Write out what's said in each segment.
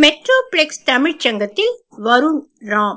metroplex தமிழ்ச்சங்கத்தில் Varun Ram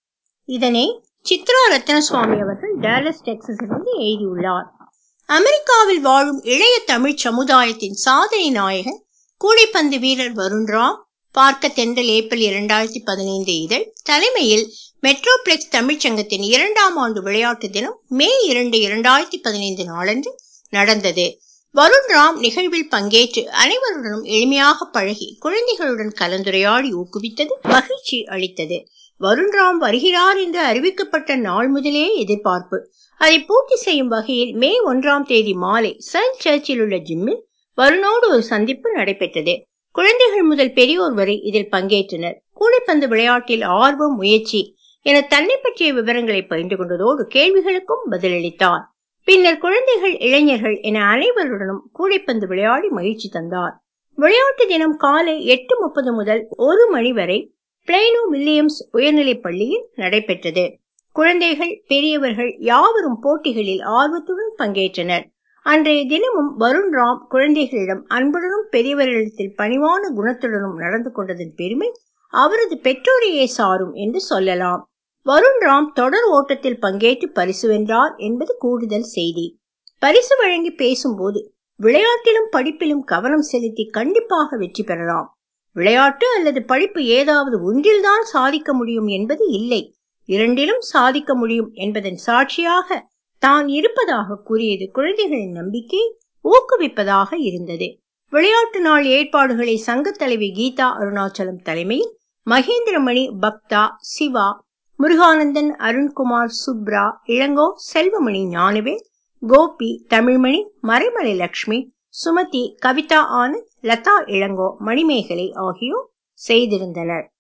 இதனை சித்ரா ரத்னசுவாமி அவர்கள் Dallas டெக்சஸிலிருந்து எழுதியுள்ளார் அமெரிக்காவில் வாழும் இளைய தமிழ் சமுதாயத்தின் சாதனை நாயகன் கூடைப்பந்து வீரர் வருண் ராம் பார்க்க தென்றல் ஏப்ரல் இரண்டாயிரத்தி பதினைந்து இதழ் தலைமையில் மெட்ரோபிளெக்ஸ் தமிழ்ச்சங்கத்தின் இரண்டாம் ஆண்டு விளையாட்டு தினம் மே இரண்டு இரண்டாயிரத்தி பதினைந்து நாளன்று நடந்தது வருண் ராம் நிகழ்வில் பங்கேற்று அனைவருடனும் எளிமையாக பழகி குழந்தைகளுடன் கலந்துரையாடி ஊக்குவித்தது மகிழ்ச்சி அளித்தது வருண் ராம் வருகிறார் என்று அறிவிக்கப்பட்ட நாள் முதலே எதிர்பார்ப்பு அதை பூர்த்தி செய்யும் வகையில் மே ஒன்றாம் தேதி மாலை செயின்ட் சர்ச்சில் உள்ள ஜிம்மில் வருணோடு ஒரு சந்திப்பு நடைபெற்றது குழந்தைகள் முதல் பெரியோர் வரை இதில் பங்கேற்றனர் கூடைப்பந்து விளையாட்டில் ஆர்வம் முயற்சி என தன்னை பற்றிய விவரங்களை பகிர்ந்து கொண்டதோடு கேள்விகளுக்கும் பதிலளித்தார் பின்னர் குழந்தைகள் இளைஞர்கள் என அனைவருடனும் கூடைப்பந்து விளையாடி மகிழ்ச்சி தந்தார் விளையாட்டு தினம் காலை எட்டு முப்பது முதல் ஒரு மணி வரை பிளைனோ வில்லியம்ஸ் உயர்நிலைப் பள்ளியில் நடைபெற்றது குழந்தைகள் பெரியவர்கள் யாவரும் போட்டிகளில் ஆர்வத்துடன் பங்கேற்றனர் அன்றைய தினமும் வருண் ராம் குழந்தைகளிடம் அன்புடனும் பெரியவர்களிடத்தில் பணிவான குணத்துடனும் நடந்து கொண்டதன் பெருமை அவரது பெற்றோரையே சாரும் என்று சொல்லலாம் வருண் ராம் தொடர் ஓட்டத்தில் பங்கேற்று பரிசு வென்றார் என்பது கூடுதல் செய்தி பரிசு வழங்கி பேசும்போது விளையாட்டிலும் படிப்பிலும் கவனம் செலுத்தி கண்டிப்பாக வெற்றி பெறலாம் விளையாட்டு அல்லது படிப்பு ஏதாவது ஒன்றில்தான் சாதிக்க முடியும் என்பது இல்லை இரண்டிலும் சாதிக்க முடியும் என்பதன் சாட்சியாக தான் இருப்பதாக கூறியது குழந்தைகளின் நம்பிக்கையை ஊக்குவிப்பதாக இருந்தது விளையாட்டு நாள் ஏற்பாடுகளை சங்க தலைவி கீதா அருணாச்சலம் தலைமையில் மகேந்திரமணி பக்தா சிவா முருகானந்தன் அருண்குமார் சுப்ரா இளங்கோ செல்வமணி ஞானவேல் கோபி தமிழ்மணி மறைமலை லட்சுமி சுமதி கவிதா ஆனந்த் லதா இளங்கோ மணிமேகலை ஆகியோர் செய்திருந்தனர்